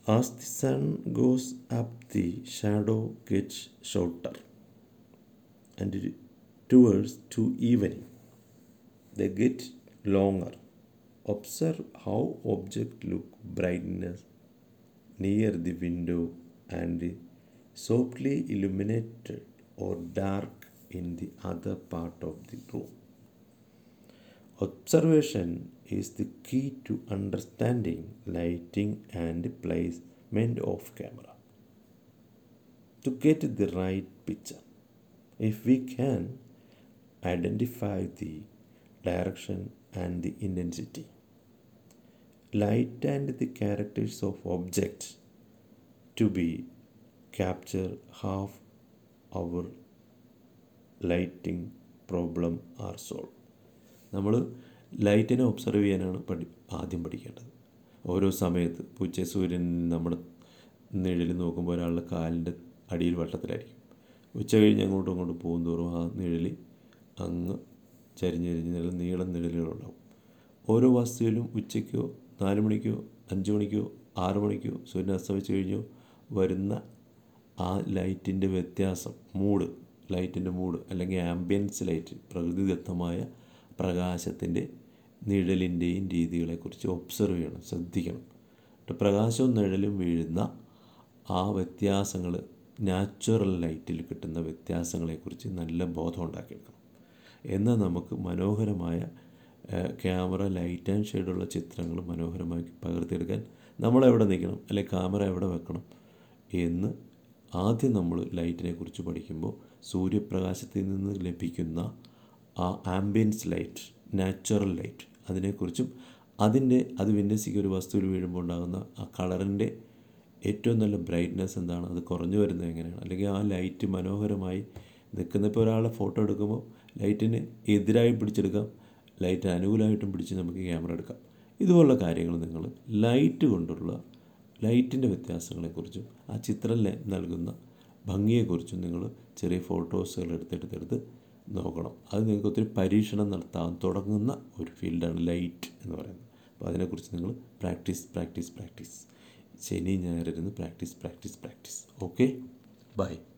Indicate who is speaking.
Speaker 1: As the sun goes up, the shadow gets shorter, and towards to evening, they get longer. Observe how objects look brightness near the window and softly illuminated or dark in the other part of the room. Observation is the key to understanding lighting and placement of camera. To get the right picture, if we can identify the direction and the intensity, light and the characters of objects to be capture half our lighting problem are solve നമ്മൾ ലൈറ്റിനെ observe ചെയ്യാനാണ് പഠി ആദ്യം പഠിക്കേണ്ടത് ഓരോ സമയത്ത് ഉച്ച സൂര്യൻ നമ്മുടെ നിഴൽ നോക്കുമ്പോൾ ഒരാളുടെ കാലിൻ്റെ അടിയിൽ വട്ടത്തിലായിരിക്കും ഉച്ച കഴിഞ്ഞ് അങ്ങോട്ടും ഇങ്ങോട്ടും പോകും തോറും ആ നിഴൽ അങ്ങ് ചരിഞ്ഞരിഞ്ഞ് നല്ല നീളം നിഴലുകളുണ്ടാവും ഓരോ വസ്തുവിലും ഉച്ചയ്ക്കോ നാല് മണിക്കോ അഞ്ച് മണിക്കോ ആറ് മണിക്കോ സൂര്യൻ അസ്തമിച്ച് കഴിഞ്ഞോ വരുന്ന ആ ലൈറ്റിൻ്റെ വ്യത്യാസം മൂഡ് ലൈറ്റിൻ്റെ മൂഡ് അല്ലെങ്കിൽ ആംബിയൻസ് ലൈറ്റ് പ്രകൃതിദത്തമായ പ്രകാശത്തിൻ്റെ നിഴലിൻ്റെയും രീതികളെക്കുറിച്ച് ഒബ്സർവ് ചെയ്യണം ശ്രദ്ധിക്കണം പ്രകാശവും നിഴലും വീഴുന്ന ആ വ്യത്യാസങ്ങൾ നാച്ചുറൽ ലൈറ്റിൽ കിട്ടുന്ന വ്യത്യാസങ്ങളെക്കുറിച്ച് നല്ല ബോധം ഉണ്ടാക്കിയെടുക്കണം എന്നാൽ നമുക്ക് മനോഹരമായ ക്യാമറ ലൈറ്റ് ആൻഡ് ഷെയ്ഡുള്ള ചിത്രങ്ങൾ മനോഹരമായി പകർത്തിയെടുക്കാൻ നമ്മളെവിടെ നിൽക്കണം അല്ലെങ്കിൽ ക്യാമറ എവിടെ വെക്കണം എന്ന് ആദ്യം നമ്മൾ ലൈറ്റിനെ കുറിച്ച് പഠിക്കുമ്പോൾ സൂര്യപ്രകാശത്തിൽ നിന്ന് ലഭിക്കുന്ന ആ ആംബിയൻസ് ലൈറ്റ് നാച്ചുറൽ ലൈറ്റ് അതിനെക്കുറിച്ചും അതിൻ്റെ അത് വിന്യസിക്കുക ഒരു വസ്തുവിൽ വീഴുമ്പോൾ ഉണ്ടാകുന്ന ആ കളറിൻ്റെ ഏറ്റവും നല്ല ബ്രൈറ്റ്നെസ് എന്താണ് അത് കുറഞ്ഞു വരുന്നത് എങ്ങനെയാണ് അല്ലെങ്കിൽ ആ ലൈറ്റ് മനോഹരമായി നിൽക്കുന്ന ഇപ്പോൾ ഒരാളെ ഫോട്ടോ എടുക്കുമ്പോൾ ലൈറ്റിന് എതിരായി പിടിച്ചെടുക്കാം ലൈറ്റ് അനുകൂലമായിട്ടും പിടിച്ച് നമുക്ക് ക്യാമറ എടുക്കാം ഇതുപോലുള്ള കാര്യങ്ങൾ നിങ്ങൾ ലൈറ്റ് കൊണ്ടുള്ള ലൈറ്റിൻ്റെ വ്യത്യാസങ്ങളെക്കുറിച്ചും ആ ചിത്രം നൽകുന്ന ഭംഗിയെക്കുറിച്ചും നിങ്ങൾ ചെറിയ ഫോട്ടോസുകൾ എടുത്തെടുത്തെടുത്ത് നോക്കണം അത് നിങ്ങൾക്ക് ഒത്തിരി പരീക്ഷണം നടത്താൻ തുടങ്ങുന്ന ഒരു ഫീൽഡാണ് ലൈറ്റ് എന്ന് പറയുന്നത് അപ്പോൾ അതിനെക്കുറിച്ച് നിങ്ങൾ പ്രാക്ടീസ് പ്രാക്ടീസ് പ്രാക്ടീസ് ശനി ഞായറിരുന്ന് practice practice practice okay by